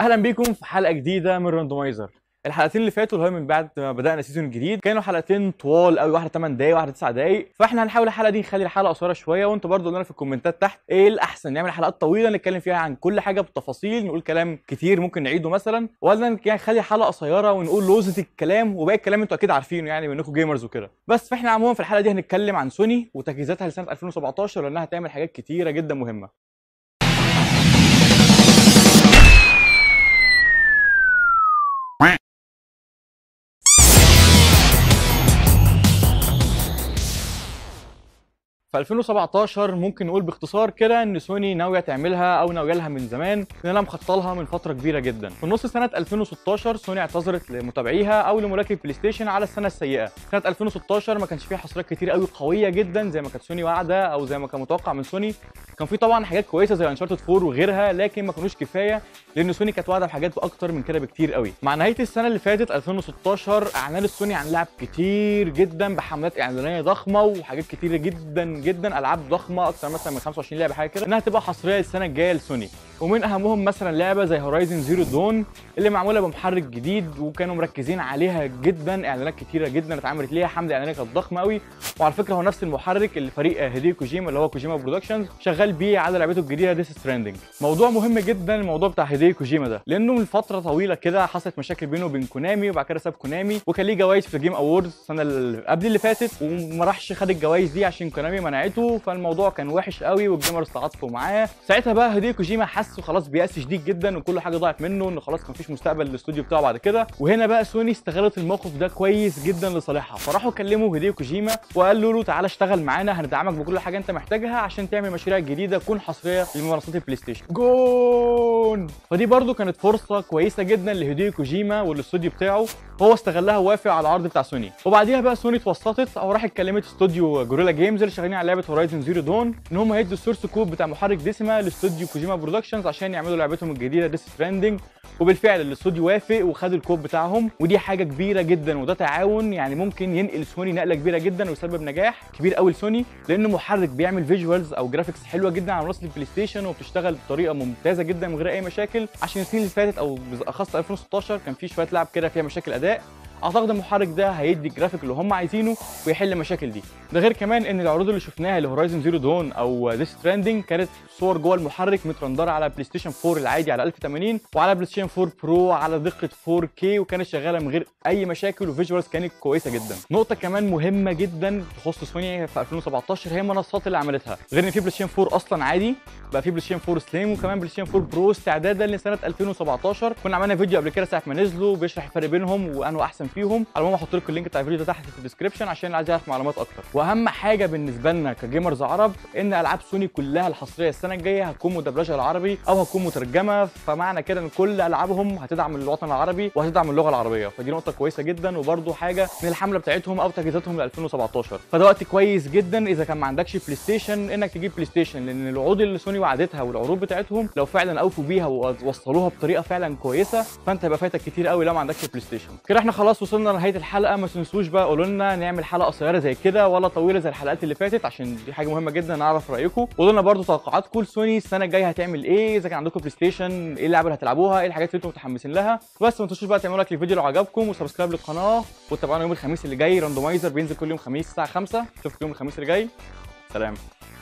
اهلا بيكم في حلقه جديده من راندومايزر الحلقتين اللي فاتوا اللي هو من بعد ما بدانا سيزون الجديد كانوا حلقتين طوال قوي واحده 8 دقايق واحده 9 دقايق فاحنا هنحاول الحلقه دي نخلي الحلقه قصيره شويه وانتوا برضو قولوا لنا في الكومنتات تحت ايه الاحسن نعمل حلقات طويله نتكلم فيها عن كل حاجه بالتفاصيل نقول كلام كتير ممكن نعيده مثلا ولا يعني نخلي حلقه قصيره ونقول لوزه الكلام وباقي الكلام انتوا اكيد عارفينه يعني منكم جيمرز وكده بس فاحنا عموما في الحلقه دي هنتكلم عن سوني وتجهيزاتها لسنه 2017 لانها هتعمل حاجات كتيره جدا مهمه في 2017 ممكن نقول باختصار كده ان سوني ناويه تعملها او ناويه لها من زمان لانها مخططه لها من فتره كبيره جدا في نص سنه 2016 سوني اعتذرت لمتابعيها او لملاكي البلاي ستيشن على السنه السيئه سنه 2016 ما كانش فيها حصريات كتير قوي قويه جدا زي ما كانت سوني واعده او زي ما كان متوقع من سوني كان في طبعا حاجات كويسه زي انشارتد 4 وغيرها لكن ما كانوش كفايه لان سوني كانت واعده بحاجات اكتر من كده بكتير قوي مع نهايه السنه اللي فاتت 2016 اعلان سوني عن لعب كتير جدا بحملات اعلانيه ضخمه وحاجات كتيره جدا جدا العاب ضخمه اكتر مثلا من 25 لعبه حاجه كده انها تبقى حصريه السنه الجايه لسوني ومن اهمهم مثلا لعبه زي هورايزن زيرو دون اللي معموله بمحرك جديد وكانوا مركزين عليها جدا اعلانات كتيره جدا اتعملت ليها حمله اعلانيه كانت ضخمه قوي وعلى فكره هو نفس المحرك اللي فريق هيديو كوجيما اللي هو كوجيما برودكشنز شغال بيه على لعبته الجديده ديس ستراندنج موضوع مهم جدا الموضوع بتاع هيديو كوجيما ده لانه من فتره طويله كده حصلت مشاكل بينه وبين كونامي وبعد كده ساب كونامي وكان ليه جوائز في الجيم اووردز السنه اللي قبل اللي فاتت وما راحش خد الجوائز دي عشان كونامي منعته فالموضوع كان وحش قوي والجيمرز تعاطفوا معاه ساعتها بقى هيديو كوجيما حس خلاص بيأس شديد جدا وكل حاجه ضاعت منه انه خلاص مفيش مستقبل للاستوديو بتاعه بعد كده وهنا بقى سوني استغلت الموقف ده كويس جدا لصالحها فراحوا كلموا هيديو كوجيما وقالوا له تعالى اشتغل معانا هندعمك بكل حاجه انت محتاجها عشان تعمل مشاريع جديده تكون حصريه لمنصات البلاي ستيشن جون فدي برضو كانت فرصه كويسه جدا لهيديو كوجيما والاستوديو بتاعه هو استغلها ووافق على العرض بتاع سوني وبعديها بقى سوني اتوسطت او راحت كلمت استوديو جوريلا جيمز اللي شغالين على لعبه هورايزن زيرو دون ان هم هيدوا السورس كود بتاع محرك ديسما لاستوديو كوجيما برودكشنز عشان يعملوا لعبتهم الجديده ديس ستراندنج وبالفعل الاستوديو وافق وخد الكود بتاعهم ودي حاجه كبيره جدا وده تعاون يعني ممكن ينقل سوني نقله كبيره جدا ويسبب نجاح كبير قوي لسوني لانه محرك بيعمل فيجوالز او جرافيكس حلوه جدا على منصه البلاي ستيشن وبتشتغل بطريقه ممتازه جدا من غير اي مشاكل عشان السنين اللي فاتت او بالاخص 2016 كان في شويه لعب كده فيها مشاكل اداء اعتقد المحرك ده هيدي الجرافيك اللي هم عايزينه ويحل المشاكل دي ده غير كمان ان العروض اللي شفناها لهورايزن زيرو دون او ديس ترندنج كانت صور جوه المحرك مترندره على بلاي ستيشن 4 العادي على 1080 وعلى بلاي ستيشن 4 برو على دقه 4K وكانت شغاله من غير اي مشاكل وفيجوالز كانت كويسه جدا نقطه كمان مهمه جدا تخص سوني في 2017 هي المنصات اللي عملتها غير ان في بلاي ستيشن 4 اصلا عادي بقى في بلاي ستيشن 4 سليم وكمان بلاي ستيشن 4 برو استعدادا لسنه 2017 كنا عملنا فيديو قبل كده ساعه ما نزلوا بيشرح الفرق بينهم وانه احسن فيهم على العموم هحط لكم اللينك بتاع الفيديو ده تحت في الديسكربشن عشان اللي عايز يعرف معلومات اكتر واهم حاجه بالنسبه لنا كجيمرز عرب ان العاب سوني كلها الحصريه السنه الجايه هتكون مدبلجه العربي او هتكون مترجمه فمعنى كده ان كل العابهم هتدعم الوطن العربي وهتدعم اللغه العربيه فدي نقطه كويسه جدا وبرده حاجه من الحمله بتاعتهم او تجهيزاتهم ل 2017 فده وقت كويس جدا اذا كان ما عندكش بلاي ستيشن انك تجيب بلاي ستيشن لان الوعود اللي سوني وعدتها والعروض بتاعتهم لو فعلا اوفوا بيها ووصلوها بطريقه فعلا كويسه فانت هيبقى فايتك كتير قوي لو ما عندكش بلاي ستيشن كده احنا خلاص وصلنا لنهايه الحلقه ما تنسوش بقى قولوا لنا نعمل حلقه قصيره زي كده ولا طويله زي الحلقات اللي فاتت عشان دي حاجه مهمه جدا نعرف رايكم قولوا لنا برده توقعاتكم لسوني السنه الجايه هتعمل ايه اذا كان عندكم بلاي ستيشن ايه اللعبه اللي هتلعبوها ايه الحاجات اللي انتم متحمسين لها بس ما تنسوش بقى تعملوا لايك للفيديو لو عجبكم وسبسكرايب للقناه وتابعونا يوم الخميس اللي جاي راندومايزر بينزل كل يوم خميس الساعه 5 اشوفكم يوم الخميس اللي جاي سلام